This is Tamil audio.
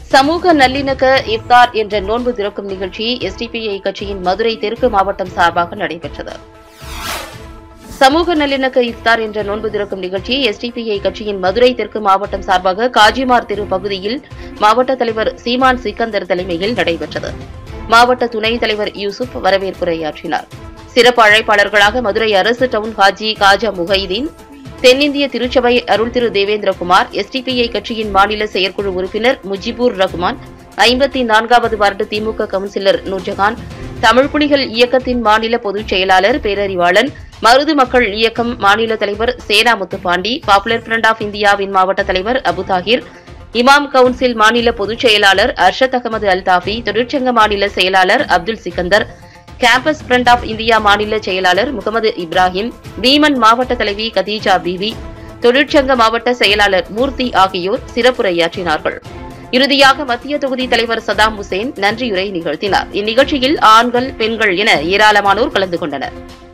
சமூக நல்லிணக்க இஃப்தார் என்ற நோன்பு திறக்கும் நிகழ்ச்சி எஸ்டிபிஐ கட்சியின் மதுரை தெற்கு மாவட்டம் சார்பாக நடைபெற்றது சமூக நல்லிணக்க இஃப்தார் என்ற நோன்பு திறக்கும் நிகழ்ச்சி எஸ்டிபிஐ கட்சியின் மதுரை தெற்கு மாவட்டம் சார்பாக காஜிமார் தெரு பகுதியில் மாவட்ட தலைவர் சீமான் சிக்கந்தர் தலைமையில் நடைபெற்றது மாவட்ட துணைத் தலைவர் யூசுப் வரவேற்புரையாற்றினார் சிறப்பு அழைப்பாளர்களாக மதுரை அரசு டவுன் ஹாஜி காஜா முஹைதீன் தென்னிந்திய திருச்சபை அருள் திரு தேவேந்திரகுமார் எஸ்டிபிஐ கட்சியின் மாநில செயற்குழு உறுப்பினர் முஜிபூர் ரஹ்மான் ஐம்பத்தி நான்காவது வார்டு திமுக கவுன்சிலர் நூர்ஜஹான் தமிழ் புலிகள் இயக்கத்தின் மாநில பொதுச் செயலாளர் பேரறிவாளன் மருது மக்கள் இயக்கம் மாநில தலைவர் Sena Muthupandi popular front of இந்தியாவின் மாவட்ட தலைவர் அபு தாகிர் இமாம் கவுன்சில் மாநில பொதுச் செயலாளர் அர்ஷத் அகமது அல்தாஃபி தொழிற்சங்க மாநில செயலாளர் Abdul Sikandar campus front of India மாநில செயலாளர் முகமது இப்ராஹிம் வீமன் மாவட்ட தலைவி கதீஜா பிவி தொழிற்சங்க மாவட்ட செயலாளர் மூர்த்தி ஆகியோர் சிறப்புரையாற்றினார்கள் இறுதியாக மத்திய தொகுதி தலைவர் சதாம் ஹுசேன் நன்றியுரை நிகழ்த்தினார் இந்நிகழ்ச்சியில் ஆண்கள் பெண்கள் என ஏராளமானோர் கலந்து கொண்டனர்